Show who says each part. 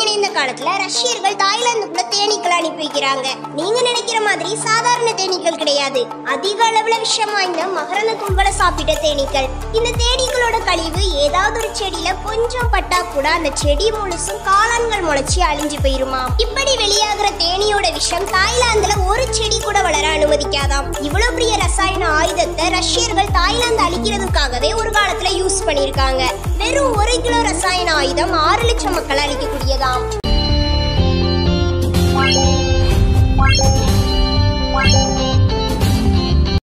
Speaker 1: இணைந்த காலத்துல ரஷ்யர்கள் தாய்லாந்துக்குள்ள தேனீக்கள் அனுப்பி வைக்கிறாங்க நீங்க நினைக்கிற மாதிரி சாதாரண தேனீக்கள் கிடையாது அதிக அளவுல விஷம் வாய்ந்த மகரந்த தூள்களை சாப்பிட்ட தேனீக்கள் இந்த தேனீக்களோட கழிவு ஏதாவது ஒரு செடியில கொஞ்சம் பட்டா கூட அந்த செடி முழுசும் காளான்கள் முளைச்சி அழிஞ்சு போயிருமா இப்படி வெளியாகிற தேனியோட விஷம் தாய்லாந்துல ஒரு செடி கூட வளர அனுமதிக்காதாம் இவ்வளவு பெரிய ரசாயன ஆயுதத்தை ரஷ்யர்கள் தாய்லாந்து அழிக்கிறதுக்காகவே ஒரு காலத்துல யூஸ் பண்ணிருக்காங்க வெறும் ஒரு கிலோ ரசாயன ஆயுதம் ஆறு லட்சம் மக்களை அழிக்கக்கூடியதாம்